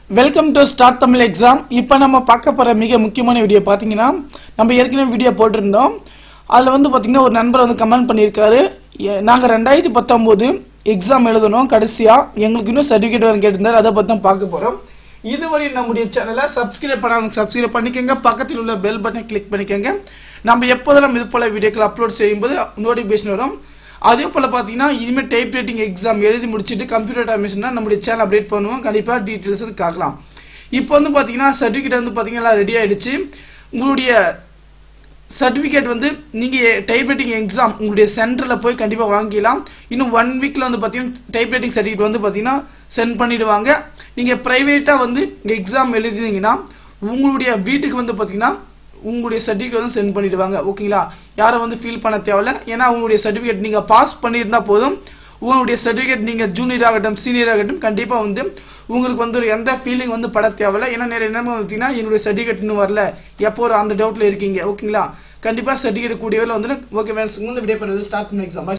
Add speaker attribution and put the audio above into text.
Speaker 1: welcome to start Tamil exam இப்போ நம்ம பார்க்க போகிற மிக முக்கியமான வீடியோ பார்த்தீங்கன்னா நம்ம ஏற்கனவே வீடியோ போட்டிருந்தோம் அதில் வந்து பார்த்தீங்கன்னா ஒரு நண்பர் வந்து கமெண்ட் பண்ணியிருக்காரு நாங்கள் ரெண்டாயிரத்தி பத்தொம்போது எக்ஸாம் எழுதணும் கடைசியாக எங்களுக்கு இன்னும் சர்டிஃபிகேட் வரும் கேட்டிருந்தாரு அதை பற்றி தான் பார்க்க போகிறோம் இதுவரை நம்முடைய சேனலை சப்ஸ்கிரைப் பண்ணாங்க சப்ஸ்கிரைப் பண்ணிக்கோங்க பக்கத்தில் உள்ள பெல் பட்டனை கிளிக் பண்ணிக்கோங்க நம்ம எப்போதெல்லாம் இது போல வீடியோக்கள் அப்லோட் செய்யும்போது நோட்டிஃபிகேஷன் வரும் அதே போல் பார்த்தீங்கன்னா இனிமேல் டைப் ரைட்டிங் எக்ஸாம் எழுதி முடிச்சுட்டு கம்ப்யூட்டர் டைமேஷன்னா நம்முடைய சேனல் அப்டேட் பண்ணுவோம் கண்டிப்பாக டீட்டெயில்ஸ் வந்து காக்கலாம் இப்போ வந்து பார்த்தீங்கன்னா சர்டிஃபிகேட் வந்து பார்த்தீங்கன்னா ரெடி ஆயிடுச்சு உங்களுடைய சர்டிஃபிகேட் வந்து நீங்கள் டைப் ரைட்டிங் எக்ஸாம் உங்களுடைய சென்டரில் போய் கண்டிப்பாக வாங்கிக்கலாம் இன்னும் ஒன் வீக்கில் வந்து பார்த்தீங்கன்னா டைப் ரைட்டிங் சர்டிஃபிகேட் வந்து பார்த்தீங்கன்னா சென்ட் பண்ணிடுவாங்க நீங்கள் ப்ரைவேட்டாக வந்து எக்ஸாம் எழுதினீங்கன்னா உங்களுடைய வீட்டுக்கு வந்து பார்த்தீங்கன்னா உங்களுடைய சர்டிஃபிகேட் வந்து சென்ட் பண்ணிடுவாங்க ஓகேங்களா யாரும் வந்து ஃபீல் பண்ண தேவையில்ல ஏன்னா உங்களுடைய சர்டிஃபிகேட் நீங்கள் பாஸ் பண்ணியிருந்தா போதும் உங்களுடைய சர்டிஃபிகேட் நீங்கள் ஜூனியர் ஆகட்டும் சீனியர் ஆகட்டும் கண்டிப்பாக வந்து உங்களுக்கு வந்து ஒரு எந்த ஃபீலிங் வந்து பட தேவையில்ல ஏன்னா நிறைய என்ன பார்த்தீங்கன்னா என்னுடைய சர்டிஃபிகேட் இன்னும் வரல எப்போ ஒரு அந்த டவுட்டில் இருக்கீங்க ஓகேங்களா கண்டிப்பாக சர்டிஃபிகேட் கூடியவில் வந்து ஓகே வேணும் இந்த விடைபெறுவது ஸ்டார்ட் பண்ண எக்ஸாம்